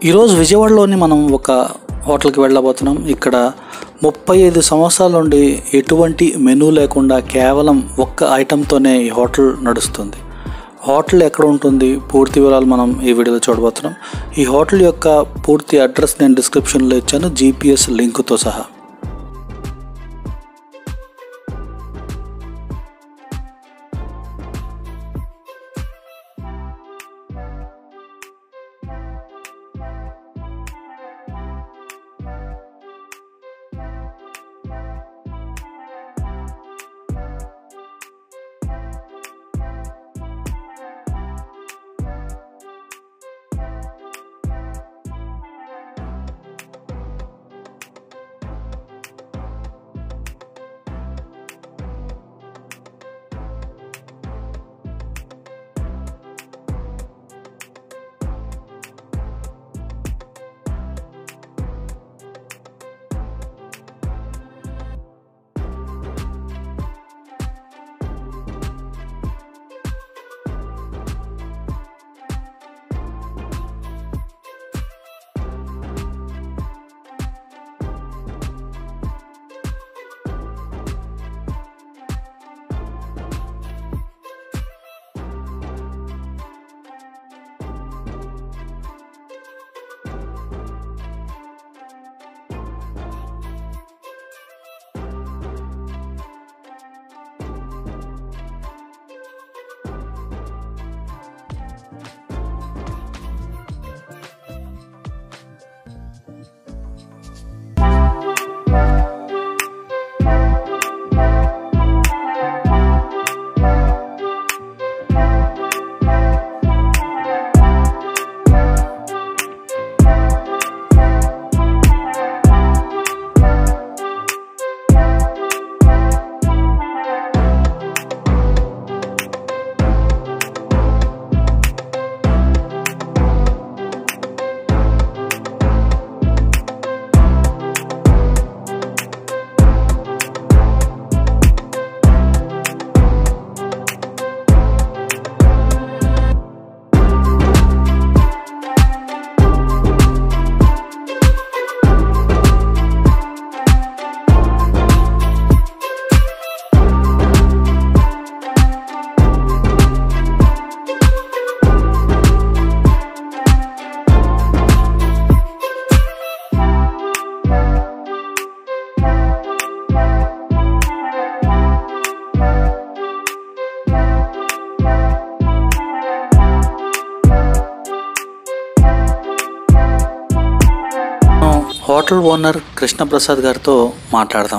ఈరోజు విజయవాడలోని మనం ఒక హోటల్కి వెళ్ళబోతున్నాం ఇక్కడ ముప్పై ఐదు సంవత్సరాల నుండి ఎటువంటి మెనూ లేకుండా కేవలం ఒక్క ఐటెంతోనే ఈ హోటల్ నడుస్తుంది హోటల్ ఎక్కడ ఉంటుంది పూర్తి వివరాలు మనం ఈ వీడియోలో చూడబోతున్నాం ఈ హోటల్ యొక్క పూర్తి అడ్రస్ నేను డిస్క్రిప్షన్లో ఇచ్చాను జీపీఎస్ లింకుతో సహా మనం హోటల్ ఓనర్ కృష్ణప్రసాద్ గారితో మాట్లాడదాం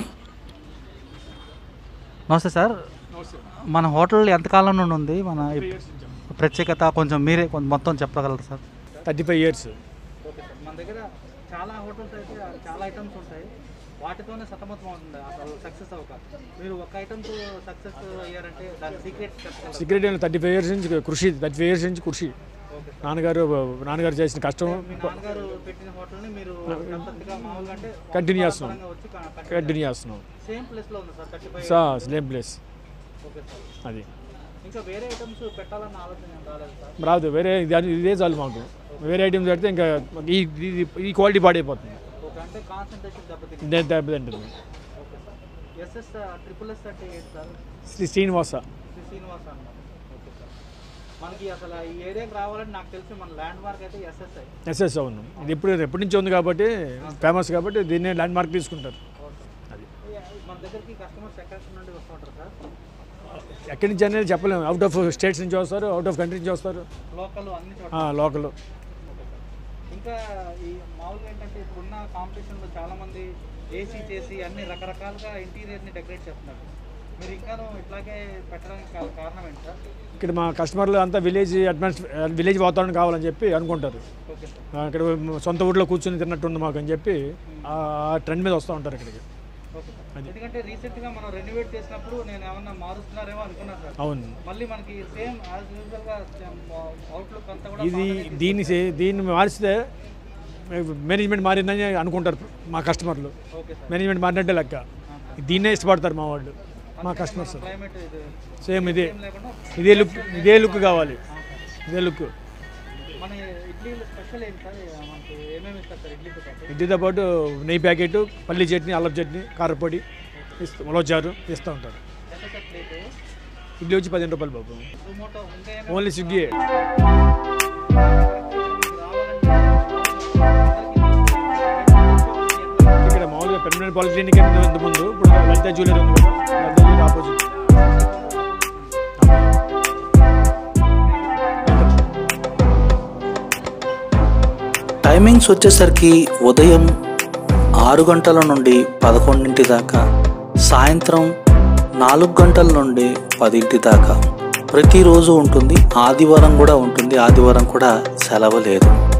నమస్తే సార్ మన హోటల్ ఎంతకాలం నుండి ఉంది మన ఈ ప్రత్యేకత కొంచెం మీరే కొంచెం మొత్తం చెప్పగలరు sir thirty five years okay sir మన దగ్గర చాలా హోటల్స్ అయితే చాలా ఐటమ్స్ ఉంటాయి వాటితోనే సతమతం అవుతుంది అసలు సక్సెస్ అవ్వక మీరు ఒక ఐటమ్తో సక్సెస్ అయ్యారంటే దాని సీక్రెట్ చెప్పగలరు సీక్రెట్ అయిన థర్టీ ఫైవ్ ఇయర్స్ నుంచి కృషి థర్టీ ఫైవ్ ఇయర్స్ నుంచి కృషి నాన్నగారు నాన్నగారు చేసిన కష్టం మీ నాన్నగారు పెట్టిన హోటల్ని మీరు సంతృప్తిగా మామూలుగా అంటే కంటిన్యూ చేస్తున్నాం పరంగా వచ్చి కంటిన్యూ చేస్తున్నాం సేమ్ ప్లేస్లో ఉంది సార్ థర్టీ ఫైవ్ సా సేమ్ ప్లేస్ ఓకే సార్ అది ఇంకా వేరే ఐటమ్స్ పెట్టాలన్న ఆలోచన ఏం రాలేదు సార్ రాదు వేరే దాని ఇదే చాలు మాకు వేరే ఐటమ్స్ పెడితే ఇంకా మాకు ఈ ఈ- ఈ క్వాలిటీ పాడైపోతుంది ఓకే అంటే కాన్సన్ట్రేషన్ దెబ్బతింది ఇదే దెబ్బతింటుంది okay sir SS triple S అంటే ఏంటి సార్ శ్రీ శ్రీనివాస శ్రీ శ్రీనివాస అన్నమాట ఓకే సార్ మనకి అసలు ఈ ఏరియాకి రావాలని నాకు తెలిసి మన ల్యాండ్ మార్క్ అయితే ఎస్ఎస్ఐ ఎస్ఎస్ అవును ఇది ఎప్పుడు ఎప్పటి నుంచి ఉంది కాబట్టి ఫేమస్ కాబట్టి దీన్ని ల్యాండ్ మార్క్ తీసుకుంటారు అది మన దగ్గరికి కస్టమర్స్ ఎక్కడి నుండి వస్తుంటారు సార్ ఎక్కడి నుంచి అనేది చెప్పలేము అవుట్ ఆఫ్ స్టేట్స్ నుంచి వస్తారు అవుట్ ఆఫ్ కంట్రీ నుంచి వస్తారు లోకల్ అన్ని చోట్ల లోకల్ ఓకే సార్ ఇంకా ఈ మామూలుగా ఏంటంటే ఇప్పుడున్న కాంపిటీషన్లో చాలామంది ఏసీ చేసి అన్ని రకరకాలుగా ఇంటీరియర్ని డెకరేట్ చేస్తున్నారు మీరు ఇంకాను ఇట్లాగే పెట్టడానికి కా- కారణం ఏంటి సార్ ఇక్కడ మా కస్టమర్లు అంతా విలేజ్ అడ్వాన్స్ విలేజ్ వాతావరణం కావాలని చెప్పి అనుకుంటారు ఓకే సార్ ఆ, ఇక్కడ సొంత ఊర్లో కూర్చొని తిన్నట్టుంది మాకు అని చెప్పి ఆ ట్రెండ్ మీద వస్తూ ఉంటారు ఇక్కడికి ఓకే సార్ ఎందుకంటే రీసెంట్గా మనం రెనోవేట్ చేసినప్పుడు నేను ఏమన్నా మారుస్తున్నారేమో అనుకున్నా సార్ అవును మళ్ళీ మనకి సేమ్ యాజ్ యూజువల్గా అవుట్లుక్ అంతా కూడా ఇది బాగానే దీన్ని చే- దీన్ని మార్చితే మేనేజ్మెంట్ మారిందని అనుకుంటారు మా కస్టమర్లు ఓకే సార్ మేనేజ్మెంట్ మారినట్టే లెక్క దీన్నే ఇష్టపడతారు మా వాళ్ళు మా కస్టమర్స్ క్లైమేట్ ఇది సేమ్ ఇదే ఏం లేకుండా ఇదే లుక్ ఇదే లుక్ కావాలి ఇదే లుక్ మన ఇట్లా ఇడ్లీలో స్పెషల్ ఏంటి సార్ మనకి ఏమేమి ఇస్తారు సార్ ఇడ్లీతో పాటు ఇడ్లీతో పాటు నెయ్యి ప్యాకెట్ పల్లి చట్నీ అల్లం చట్నీ కారపొడి ఇస్తూ ఉలవచారు ఇస్తూ ఉంటారు ఎంత సార్ ప్లేట్ ఇడ్లీ వచ్చి పదిహేను రూపాయలు బాబు జొమాటో ఇంకా ఏమేమి ఓన్లీ స్విగ్గీ ఇక్కడ మామూలుగా పెర్మనెంట్ పాలిక్లినిక్ అని ఉంది ముందు ఇప్పుడు లలిత జ్యువెలరీ ఉంది కదా లలిత జ్యువెలరీ ఆపోజిట్ టైమింగ్స్ వచ్చేసరికి ఉదయం ఆరు గంటల నుండి పదకొండింటి దాకా సాయంత్రం నాలుగు గంటల నుండి పదింటి దాకా ప్రతిరోజు ఉంటుంది ఆదివారం కూడా ఉంటుంది ఆదివారం కూడా సెలవు లేదు